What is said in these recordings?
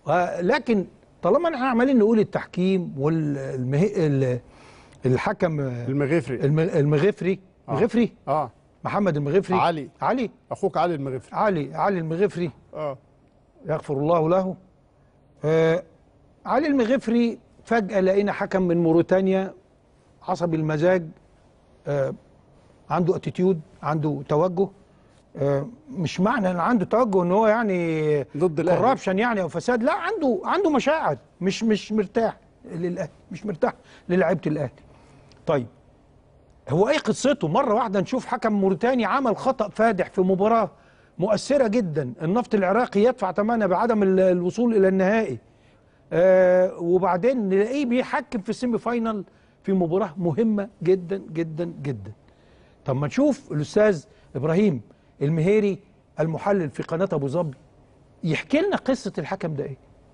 لكن طالما احنا عمالين نقول التحكيم والمه... الحكم المغفري الم- المغفري آه. مغفري اه محمد المغفري علي. علي اخوك علي المغفري علي علي المغفري اه يغفر الله له آه علي المغفري فجأة لقينا حكم من موريتانيا عصبي المزاج آه عنده اتيتيود عنده توجه آه مش معنى ان عنده توجه ان هو يعني ضد الأهلي. كوربشن يعني او فساد لا عنده عنده مشاعر مش مش مرتاح للاهلي مش مرتاح للاعيبه الاهلي طيب هو ايه قصته مره واحده نشوف حكم موريتاني عمل خطا فادح في مباراه مؤثره جدا النفط العراقي يدفع ثمنها بعدم ال- الوصول الى النهائي آه وبعدين نلاقيه بيحكم في السيمي فاينال في مباراه مهمه جدا جدا جدا طب ما نشوف الاستاذ ابراهيم المهيري المحلل في قناه ابو ظبي يحكي لنا قصه الحكم ده ايه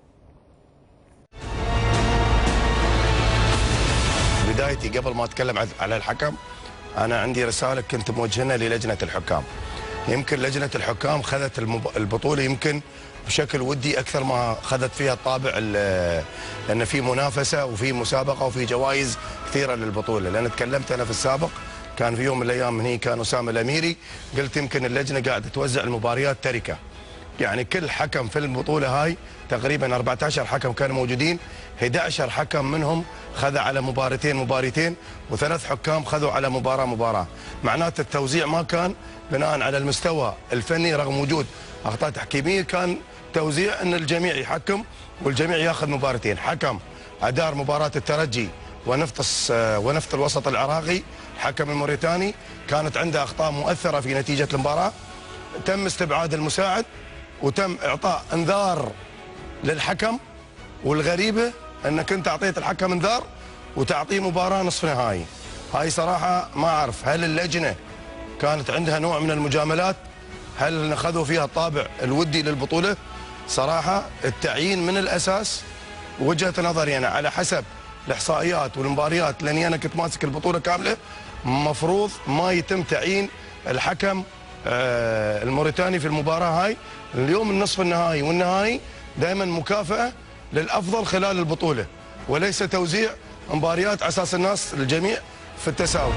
بدايتي قبل ما اتكلم عن- على الحكم انا عندي رساله كنت موجهها للجنه الحكام يمكن لجنه الحكام خذت المب- البطوله يمكن بشكل ودي اكثر ما خذت فيها الطابع ال- لان في منافسه وفي مسابقه وفي جوائز كثيره للبطوله لان تكلمت انا في السابق كان في يوم من الايام هني كان اسامه الاميري قلت يمكن اللجنه قاعده توزع المباريات تركه يعني كل حكم في البطولة هاي تقريبا 14 حكم كانوا موجودين 11 حكم منهم خذ على مباراتين مباريتين وثلاث حكام خذوا على مباراة مباراة معناته التوزيع ما كان بناء على المستوى الفني رغم وجود أخطاء تحكيمية كان توزيع أن الجميع يحكم والجميع ياخذ مباراتين حكم أدار مباراة الترجي ونفط الس- ونفط الوسط العراقي الحكم الموريتاني كانت عنده أخطاء مؤثرة في نتيجة المباراة تم استبعاد المساعد وتم اعطاء انذار للحكم والغريبه انك انت اعطيت الحكم انذار وتعطيه مباراه نصف نهائي هاي صراحه ما اعرف هل اللجنه كانت عندها نوع من المجاملات هل اخذوا فيها الطابع الودي للبطوله صراحه التعيين من الاساس وجهه نظري انا على حسب الاحصائيات والمباريات لاني انا كنت ماسك البطوله كامله مفروض ما يتم تعيين الحكم آه، الموريتاني في المباراه هاي اليوم النصف النهائي والنهائي دائما مكافاه للافضل خلال البطوله وليس توزيع مباريات على اساس الناس الجميع في التساوي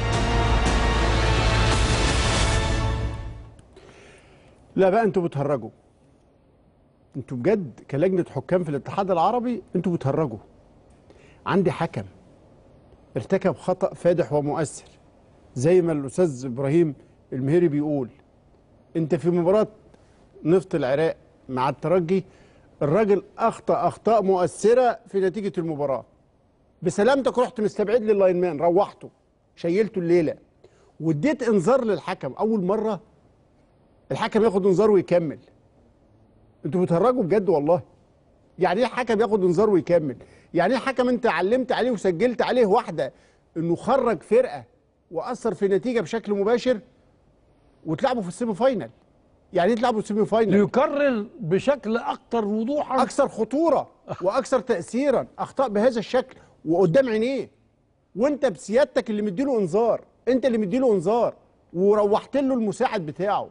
لا بقى انتوا بتهرجوا انتوا بجد كلجنه حكام في الاتحاد العربي انتوا بتهرجوا عندي حكم ارتكب خطا فادح ومؤثر زي ما الاستاذ ابراهيم المهيري بيقول انت في مباراه نفط العراق مع الترجي الراجل اخطا اخطاء مؤثره في نتيجه المباراه بسلامتك رحت مستبعد لي اللاين مان روحته شيلته الليله واديت انذار للحكم اول مره الحكم ياخد انذار ويكمل انتوا بتهرجوا بجد والله يعني ايه حكم ياخد انذار ويكمل يعني ايه حكم انت علمت عليه وسجلت عليه واحده انه خرج فرقه واثر في نتيجه بشكل مباشر وتلعبوا في السيمي فاينل يعني ايه تلعبوا السيمي فاينل ليكرر بشكل اكثر وضوحا اكثر خطوره واكثر تاثيرا اخطاء بهذا الشكل وقدام عينيه وانت بسيادتك اللي مديله انذار انت اللي مديله انذار وروحت له المساعد بتاعه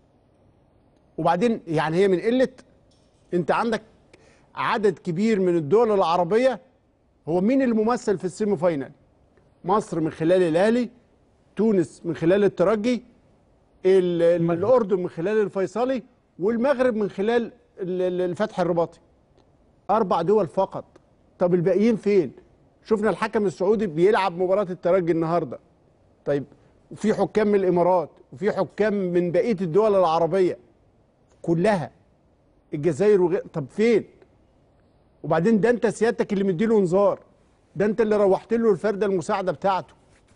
وبعدين يعني هي من قله انت عندك عدد كبير من الدول العربيه هو مين اللي ممثل في السيمي فاينل مصر من خلال الاهلي تونس من خلال الترجي ال- ال- الاردن من خلال الفيصلي والمغرب من خلال ال- ال- الفتح الرباطي اربع دول فقط طب الباقيين فين شفنا الحكم السعودي بيلعب مباراه الترجي النهارده طيب وفي حكام من الامارات وفي حكام من بقيه الدول العربيه كلها الجزائر وغير طب فين وبعدين ده انت سيادتك اللي مديله انذار ده انت اللي روحت له الفرده المساعده بتاعته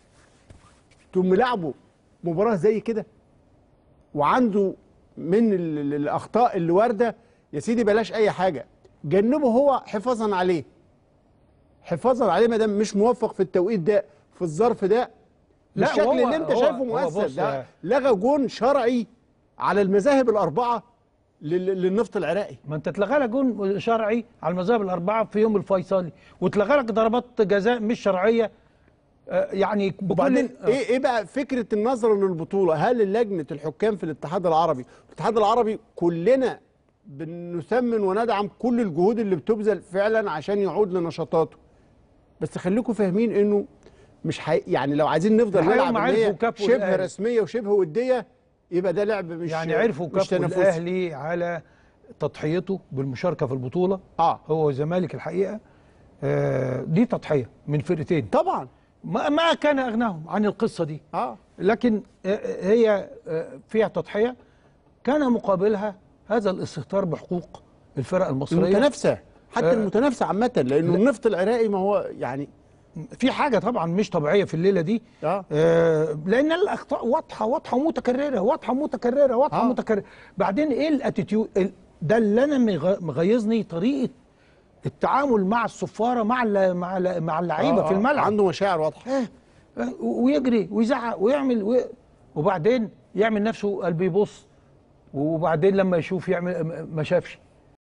تقوم ملاعبه مباراه زي كده وعنده من ال- ال- الاخطاء اللي وارده يا سيدي بلاش اي حاجه جنبه هو حفاظا عليه حفاظا عليه ما دام مش موفق في التوقيت ده في الظرف ده لا، بالشكل هو- اللي انت هو- شايفه هو مؤثر بص ده يا- لغى جون شرعي على المذاهب الاربعه لل- للنفط العراقي ما انت اتلغى لك جون شرعي على المذاهب الاربعه في يوم الفيصلي واتلغى لك ضربات جزاء مش شرعيه آه، يعني بكل وبعدين آه. ايه ايه بقى فكره النظره للبطوله هل لجنه الحكام في الاتحاد العربي الاتحاد العربي كلنا بنثمن وندعم كل الجهود اللي بتبذل فعلا عشان يعود لنشاطاته بس خليكم فاهمين انه مش حي... يعني لو عايزين نفضل الحقيقة نلعب هم إن هي عرفوا كافوا شبه الأهلي. رسميه وشبه وديه يبقى ده لعب مش يعني عرفوا مش كافوا تنافسي. الاهلي على تضحيته بالمشاركه في البطوله اه هو والزمالك الحقيقه آه دي تضحيه من فرقتين طبعا ما, ما كان اغناهم عن القصه دي اه لكن آه، هي آه، فيها تضحيه كان مقابلها هذا الاستهتار بحقوق الفرق المصريه المتنافسه حتى آه. المتنافسه عامه لانه النفط العراقي ما هو يعني في حاجه طبعا مش طبيعيه في الليله دي اه آه لان الاخطاء واضحه واضحه ومتكرره واضحه متكرره واضحه آه. متكرره بعدين ايه الاتيتيود ال- ده اللي انا مغ- مغيظني طريقه التعامل مع الصفاره مع ال- مع ال- مع اللعيبه آه، في آه، الملعب عنده مشاعر واضحه آه، آه، ويجري ويزعق ويعمل وي... وبعدين يعمل نفسه قلب يبص وبعدين لما يشوف يعمل ما شافش